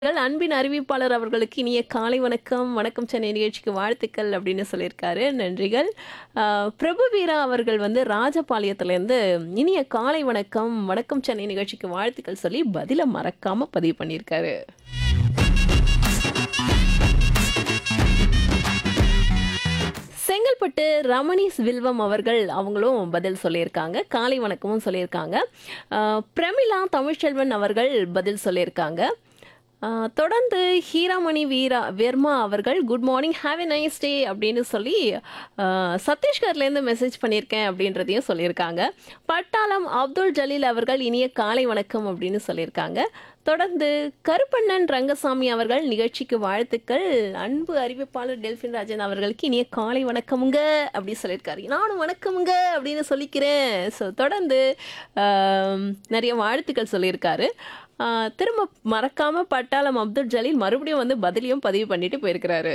அவர்கள் அன்பின் அறிவிப்பாளர் அவர்களுக்கு இனிய காலை வணக்கம் வணக்கம் சென்னை நிகழ்ச்சிக்கு வாழ்த்துக்கள் அப்படின்னு சொல்லியிருக்காரு நன்றிகள் ஆஹ், பிரபு வீரா அவர்கள் வந்து ராஜபாளையத்துலேருந்து இனிய காலை வணக்கம் வணக்கம் சென்னை நிகழ்ச்சிக்கு வாழ்த்துக்கள் சொல்லி பதிலை மறக்காம பதிவு பண்ணியிருக்காரு செங்கல்பட்டு ரமணீஸ் வில்வம் அவர்கள் அவங்களும் பதில் சொல்லியிருக்காங்க காலை வணக்கமும் சொல்லியிருக்காங்க ஆஹ், பிரமிளா தமிழ்ச்செல்வன் அவர்கள் பதில் சொல்லியிருக்காங்க ஆஹ், தொடர்ந்து ஹீராமணி வீரா வெர்மா அவர்கள் good morning have a nice day அப்படின்னு சொல்லி ஆஹ், சத்தீஸ்கர்லேருந்து மெசேஜ் பண்ணியிருக்கேன் அப்படின்றதையும் சொல்லியிருக்காங்க பட்டாளம் அப்துல் ஜலீல் அவர்கள் இனிய காலை வணக்கம் அப்படின்னு சொல்லியிருக்காங்க தொடர்ந்து கருப்பண்ணன் ரங்கசாமி அவர்கள் நிகழ்ச்சிக்கு வாழ்த்துக்கள் அன்பு அறிவிப்பாளர் டெல்பின் ராஜன் அவர்களுக்கு இனிய காலை வணக்கமுங்க அப்படி சொல்லியிருக்காரு நானும் வணக்கமுங்க அப்படின்னு சொல்லிக்கிறேன் ஸோ தொடர்ந்து ஆம், நிறைய வாழ்த்துக்கள் சொல்லியிருக்காரு ஆ, திரும்ப மறக்காம பட்டாளம் அப்துல் ஜலீல் மறுபடியும் வந்து பதிலையும் பதிவு பண்ணிட்டு போயிருக்கிறாரு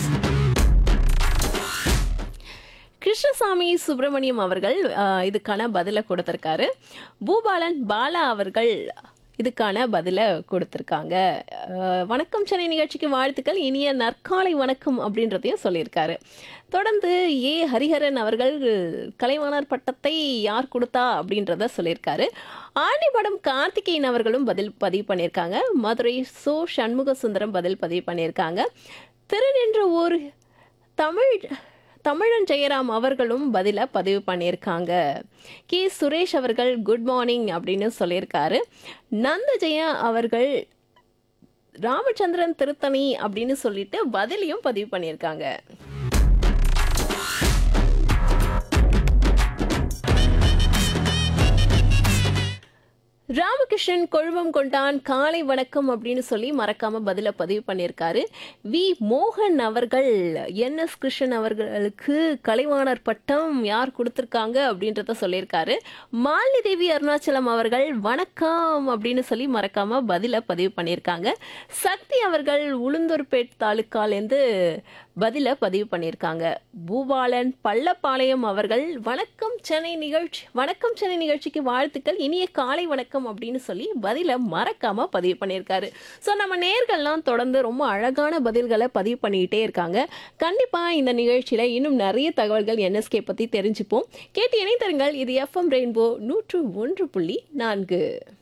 கிருஷ்ணசாமி சுப்பிரமணியம் அவர்கள் ஆ, இதுக்கான பதிலை கொடுத்திருக்காரு பூபாலன் பாலா அவர்கள் இதுக்கான பதிலை கொடுத்துருக்காங்க அஹ், வணக்கம் சென்னை நிகழ்ச்சிக்கு வாழ்த்துக்கள் இனிய நற்காலை வணக்கம் அப்படின்றதையும் சொல்லியிருக்காரு தொடர்ந்து ஏ ஹரிஹரன் அவர்கள் கலைவாணர் பட்டத்தை யார் கொடுத்தா அப்படின்றத சொல்லியிருக்காரு ஆண்டிபடம் கார்த்திகேயன் அவர்களும் பதில் பதிவு பண்ணியிருக்காங்க மதுரை சோ சண்முக சுந்தரம் பதில் பதிவு பண்ணியிருக்காங்க திருநின்ற ஊர் தமிழ் தமிழன் ஜெயராம் அவர்களும் பதிலை பதிவு பண்ணியிருக்காங்க கே சுரேஷ் அவர்கள் குட் மார்னிங் அப்படின்னு சொல்லியிருக்காரு நந்த ஜெயா அவர்கள் ராமச்சந்திரன் திருத்தணி அப்படின்னு சொல்லிட்டு பதிலையும் பதிவு பண்ணியிருக்காங்க ராமகிருஷ்ணன் கொழுவம் கொண்டான் காலை வணக்கம் அப்படின்னு சொல்லி மறக்காம பதில பதிவு பண்ணியிருக்காரு வி மோகன் அவர்கள் என் எஸ் கிருஷ்ணன் அவர்களுக்கு கலைவாணர் பட்டம் யார் கொடுத்துருக்காங்க அப்படின்றத சொல்லியிருக்காரு மாலினி தேவி அருணாச்சலம் அவர்கள் வணக்கம் அப்படின்னு சொல்லி மறக்காம பதில பதிவு பண்ணியிருக்காங்க சக்தி அவர்கள் உளுந்தூர்பேட் தாலுக்காலேருந்து பதில பதிவு பண்ணியிருக்காங்க பூபாலன் பள்ளப்பாளையம் அவர்கள் வணக்கம் சென்னை நிகழ்ச்சி வணக்கம் சென்னை நிகழ்ச்சிக்கு வாழ்த்துக்கள் இனிய காலை வணக்கம் அப்படின்னு சொல்லி பதில மறக்காம பதிவு பண்ணியிருக்காரு ஸோ நம்ம நேர்கள்லாம் தொடர்ந்து ரொம்ப அழகான பதில்களை பதிவு பண்ணிக்கிட்டே இருக்காங்க கண்டிப்பா இந்த நிகழ்ச்சியில இன்னும் நிறைய தகவல்கள் என்எஸ்கே பத்தி தெரிஞ்சுப்போம் கேட்டு இணைத்தருங்கள் இது எஃப்எம் ரெயின்போ நூற்று ஒன்று புள்ளி நான்கு